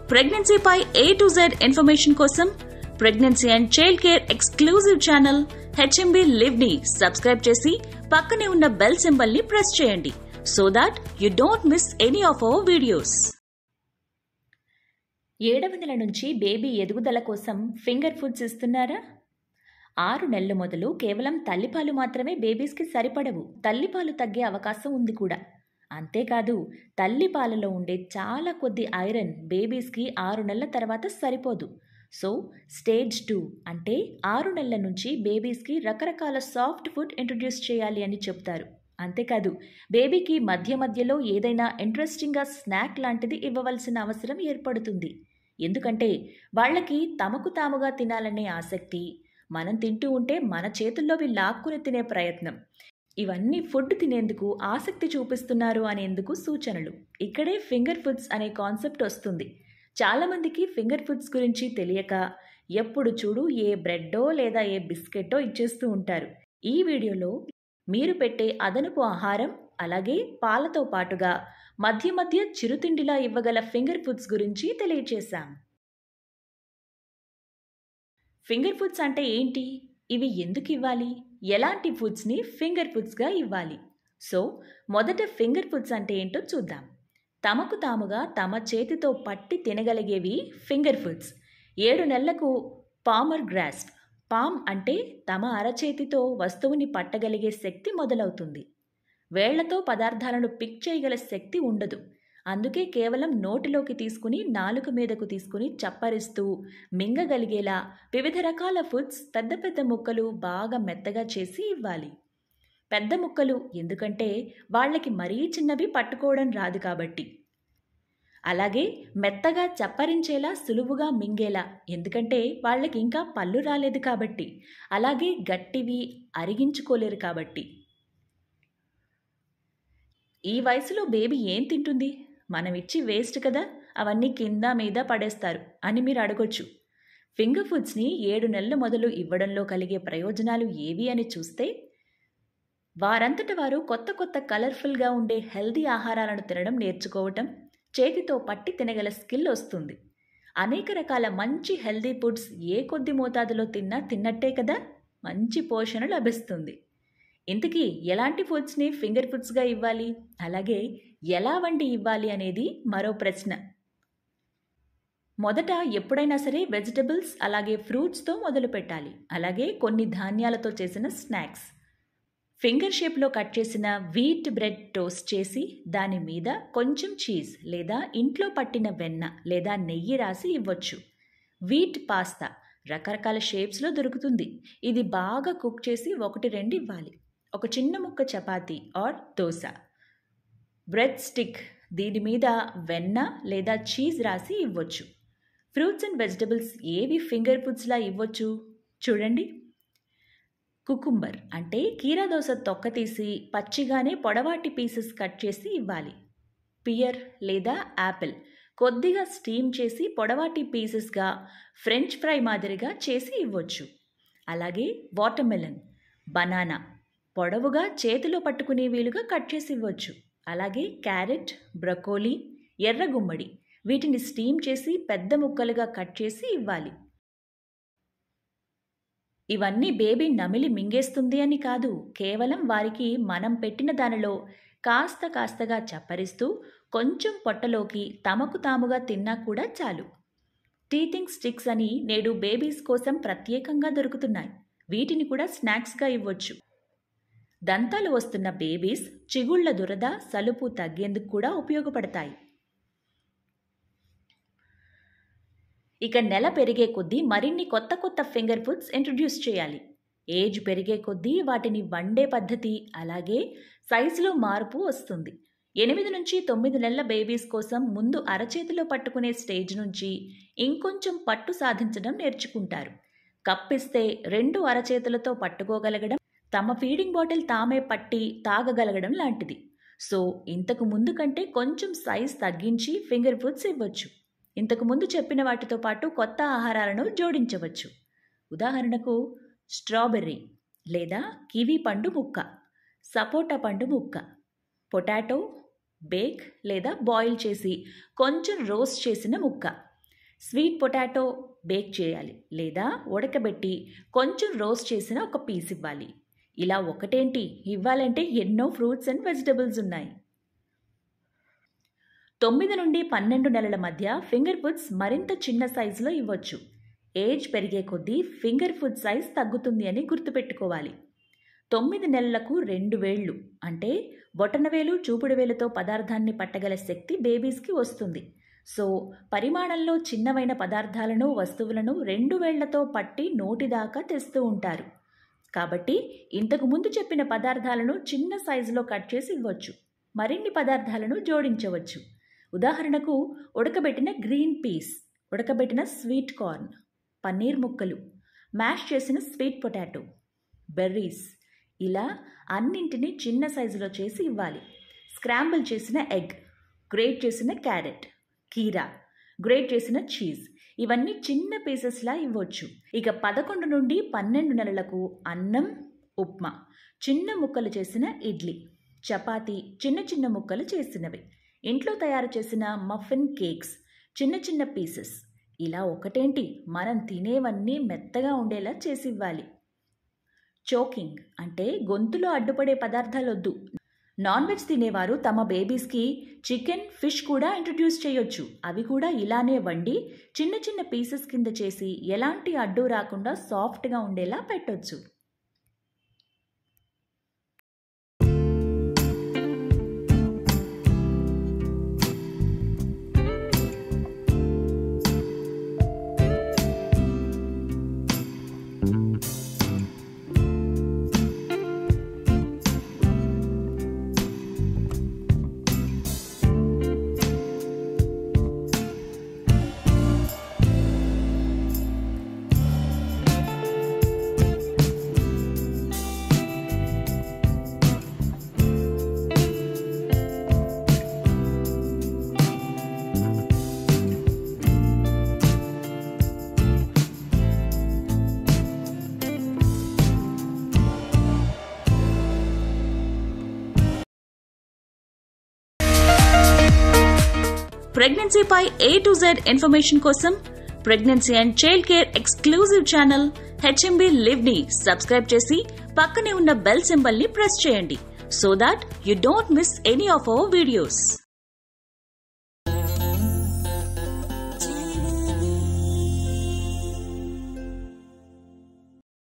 ప్రెగ్నెన్సీపై A to Z information కోసం pregnancy and child care exclusive channel HMB live ని subscribe చేసి పక్కనే ఉన్న బెల్ సింబల్ ని ప్రెస్ చేయండి so that you don't miss any of our videos ఏడవ నెల నుంచి బేబీ ఎదుగుదల కోసం ఫింగర్ ఫుడ్స్ ఇస్తున్నారా ఆరు నెలలు మొదలు కేవలం తల్లిపాలు మాత్రమే బేబీస్కి సరిపడవు తల్లిపాలు తగ్గే అవకాశం ఉంది కూడా అంతేకాదు తల్లిపాలలో ఉండే చాలా కొద్ది ఐరన్ బేబీస్కి ఆరు నెలల తర్వాత సరిపోదు సో స్టేజ్ టూ అంటే ఆరు నెలల నుంచి బేబీస్కి రకరకాల సాఫ్ట్ ఫుడ్ ఇంట్రడ్యూస్ చేయాలి అని చెప్తారు అంతేకాదు బేబీకి మధ్య మధ్యలో ఏదైనా ఇంట్రెస్టింగ్గా స్నాక్ లాంటిది ఇవ్వవలసిన అవసరం ఏర్పడుతుంది ఎందుకంటే వాళ్ళకి తమకు తాముగా తినాలనే ఆసక్తి మనం తింటూ ఉంటే మన చేతుల్లోవి లాక్కుని తినే ప్రయత్నం ఇవన్నీ ఫుడ్ తినేందుకు ఆసక్తి చూపిస్తున్నారు అనేందుకు సూచనలు ఇక్కడే ఫింగర్ ఫుడ్స్ అనే కాన్సెప్ట్ వస్తుంది చాలామందికి ఫింగర్ ఫుడ్స్ గురించి తెలియక ఎప్పుడు చూడు ఏ బ్రెడ్డో లేదా ఏ బిస్కెట్టో ఇచ్చేస్తూ ఉంటారు ఈ వీడియోలో మీరు పెట్టే అదనపు ఆహారం అలాగే పాలతో పాటుగా మధ్య మధ్య చిరుతిండిలా ఇవ్వగల ఫింగర్ ఫుడ్స్ గురించి తెలియచేశాం ఫింగర్ ఫుడ్స్ అంటే ఏంటి ఇవి ఎందుకు ఇవ్వాలి ఎలాంటి ఫుడ్స్ని ఫింగర్ ఫుడ్స్గా ఇవ్వాలి సో మొదట ఫింగర్ ఫుడ్స్ అంటే ఏంటో చూద్దాం తమకు తాముగా తమ చేతితో పట్టి తినగలిగేవి ఫింగర్ ఫుడ్స్ ఏడు నెలలకు పామర్ గ్రాస్ప్ పామ్ అంటే తమ అరచేతితో వస్తువుని పట్టగలిగే శక్తి మొదలవుతుంది వేళ్లతో పదార్థాలను పిక్ చేయగల శక్తి ఉండదు అందుకే కేవలం నోటిలోకి తీసుకుని నాలుక మీదకు తీసుకుని చప్పరిస్తూ మింగగలిగేలా వివిధ రకాల ఫుడ్స్ పెద్ద పెద్ద ముక్కలు బాగా మెత్తగా చేసి ఇవ్వాలి పెద్ద ముక్కలు ఎందుకంటే వాళ్ళకి మరీ చిన్నవి పట్టుకోవడం రాదు కాబట్టి అలాగే మెత్తగా చప్పరించేలా సులువుగా మింగేలా ఎందుకంటే వాళ్ళకి ఇంకా పళ్ళు రాలేదు కాబట్టి అలాగే గట్టివి అరిగించుకోలేరు కాబట్టి ఈ వయసులో బేబీ ఏం తింటుంది మనం ఇచ్చి వేస్ట్ కదా అవన్నీ కింద మీద పడేస్తారు అని మీరు అడగొచ్చు ఫింగర్ ఫుడ్స్ని ఏడు నెలల మొదలు ఇవ్వడంలో కలిగే ప్రయోజనాలు ఏవి అని చూస్తే వారంతట వారు కొత్త కొత్త కలర్ఫుల్గా ఉండే హెల్దీ ఆహారాలను తినడం నేర్చుకోవటం చేతితో పట్టి తినగల స్కిల్ వస్తుంది అనేక రకాల మంచి హెల్దీ ఫుడ్స్ ఏ కొద్ది మోతాదులో తిన్నా తిన్నట్టే కదా మంచి పోషణ లభిస్తుంది ఇంతకీ ఎలాంటి ఫుడ్స్ని ఫింగర్ ఫుడ్స్గా ఇవ్వాలి అలాగే ఎలా వండి ఇవ్వాలి అనేది మరో ప్రశ్న మొదట ఎప్పుడైనా సరే వెజిటబుల్స్ అలాగే ఫ్రూట్స్తో మొదలు పెట్టాలి అలాగే కొన్ని ధాన్యాలతో చేసిన స్నాక్స్ ఫింగర్ షేప్లో కట్ చేసిన వీట్ బ్రెడ్ టోస్ట్ చేసి దాని మీద కొంచెం చీజ్ లేదా ఇంట్లో పట్టిన వెన్న లేదా నెయ్యి రాసి ఇవ్వచ్చు వీట్ పాస్తా రకరకాల షేప్స్లో దొరుకుతుంది ఇది బాగా కుక్ చేసి ఒకటి రెండు ఇవ్వాలి ఒక చిన్న ముక్క chapati or dosa bread stick దీని మీద వెన్న లేదా చీజ్ రాసి ఇవ్వచ్చు ఫ్రూట్స్ అండ్ వెజిటబుల్స్ ఏవి ఫింగర్ ఫుడ్స్లా ఇవ్వచ్చు చూడండి కుకుంబర్ అంటే కీరా దోశ తొక్క తీసి పచ్చిగానే పొడవాటి పీసెస్ కట్ చేసి ఇవ్వాలి పియర్ లేదా యాపిల్ కొద్దిగా స్టీమ్ చేసి పొడవాటి పీసెస్గా ఫ్రెంచ్ ఫ్రై మాదిరిగా చేసి ఇవ్వచ్చు అలాగే వాటర్మెలన్ బనానా పొడవుగా చేతిలో పట్టుకునే వీలుగా కట్ చేసి ఇవ్వచ్చు అలాగే క్యారెట్ బ్రకోలీ ఎర్ర గుమ్మడి వీటిని స్టీమ్ చేసి పెద్ద ముక్కలుగా కట్ చేసి ఇవ్వాలి ఇవన్నీ బేబీ నమిలి మింగేస్తుంది అని కాదు కేవలం వారికి మనం పెట్టిన దానిలో కాస్త కాస్తగా చప్పరిస్తూ కొంచెం పొట్టలోకి తమకు తాముగా తిన్నా కూడా చాలు టీతింగ్ స్టిక్స్ అని నేడు బేబీస్ కోసం ప్రత్యేకంగా దొరుకుతున్నాయి వీటిని కూడా స్నాక్స్గా ఇవ్వచ్చు దంతాలు వస్తున్న బేబీస్ చిగుళ్ల దురద సలుపు తగ్గేందుకు కూడా ఉపయోగపడతాయి ఇక నెల పెరిగే కొద్దీ మరిన్ని కొత్త కొత్త ఫింగర్ ఫుడ్స్ ఇంట్రడ్యూస్ చేయాలి ఏజ్ పెరిగే కొద్దీ వాటిని వండే పద్ధతి అలాగే సైజులో మార్పు వస్తుంది ఎనిమిది నుంచి తొమ్మిది నెలల బేబీస్ కోసం ముందు అరచేతిలో పట్టుకునే స్టేజ్ నుంచి ఇంకొంచెం పట్టు సాధించడం నేర్చుకుంటారు కప్పిస్తే రెండు అరచేతులతో పట్టుకోగలగడం తమ ఫీడింగ్ బాటిల్ తామే పట్టి తాగగలగడం లాంటిది సో ఇంతకు ముందు కంటే కొంచెం సైజ్ తగ్గించి ఫింగర్ ఫుడ్స్ ఇవ్వచ్చు ఇంతకు ముందు చెప్పిన వాటితో పాటు కొత్త ఆహారాలను జోడించవచ్చు ఉదాహరణకు స్ట్రాబెర్రీ లేదా కివీ పండు ముక్క సపోటా పండు ముక్క పొటాటో బేక్ లేదా బాయిల్ చేసి కొంచెం రోస్ట్ చేసిన ముక్క స్వీట్ పొటాటో బేక్ చేయాలి లేదా ఉడకబెట్టి కొంచెం రోస్ట్ చేసిన ఒక పీస్ ఇవ్వాలి ఇలా ఒకటేంటి ఇవ్వాలంటే ఎన్నో ఫ్రూట్స్ అండ్ వెజిటబుల్స్ ఉన్నాయి తొమ్మిది నుండి పన్నెండు నెలల మధ్య ఫింగర్ ఫుడ్స్ మరింత చిన్న సైజులో ఇవ్వచ్చు ఏజ్ పెరిగే కొద్దీ ఫింగర్ ఫుడ్ సైజ్ తగ్గుతుంది అని గుర్తుపెట్టుకోవాలి తొమ్మిది నెలలకు రెండు వేళ్ళు అంటే బొటనవేలు చూపుడు వేలుతో పదార్థాన్ని పట్టగల శక్తి బేబీస్కి వస్తుంది సో పరిమాణంలో చిన్నవైన పదార్థాలను వస్తువులను రెండు వేళ్లతో పట్టి నోటి దాకా తెస్తూ ఉంటారు కాబట్టి ఇంతకు ముందు చెప్పిన పదార్థాలను చిన్న సైజులో కట్ చేసి ఇవ్వచ్చు మరిన్ని పదార్థాలను జోడించవచ్చు ఉదాహరణకు ఉడకబెట్టిన గ్రీన్ పీస్ ఉడకబెట్టిన స్వీట్ కార్న్ పన్నీర్ ముక్కలు మ్యాష్ చేసిన స్వీట్ పొటాటో బెర్రీస్ ఇలా అన్నింటినీ చిన్న సైజులో చేసి ఇవ్వాలి స్క్రాంబుల్ చేసిన ఎగ్ గ్రేట్ చేసిన క్యారెట్ కీరా గ్రేట్ చేసిన చీజ్ ఇవన్నీ చిన్న పీసెస్లా ఇవ్వచ్చు ఇక పదకొండు నుండి పన్నెండు నెలలకు అన్నం ఉప్మా చిన్న ముక్కలు చేసిన ఇడ్లీ చపాతీ చిన్న చిన్న ముక్కలు చేసినవి ఇంట్లో తయారు చేసిన మఫిన్ కేక్స్ చిన్న చిన్న పీసెస్ ఇలా ఒకటేంటి మనం తినేవన్నీ మెత్తగా ఉండేలా చేసి ఇవ్వాలి చోకింగ్ అంటే గొంతులో అడ్డుపడే పదార్థాలొద్దు నాన్ వెజ్ తినేవారు తమ బేబీస్కి చికెన్ ఫిష్ కూడా ఇంట్రడ్యూస్ చేయొచ్చు అవి కూడా ఇలానే వండి చిన్న చిన్న పీసెస్ కింద చేసి ఎలాంటి అడ్డు రాకుండా సాఫ్ట్గా ఉండేలా పెట్టొచ్చు ప్రెగ్నెన్సీపై ఏ టు జెడ్ ఇన్ఫర్మేషన్ కోసం pregnancy and child care exclusive channel HMB live ని సబ్స్క్రైబ్ చేసి పక్కనే ఉన్న బెల్ సింబల్ ని ప్రెస్ చేయండి so that you don't miss any of our videos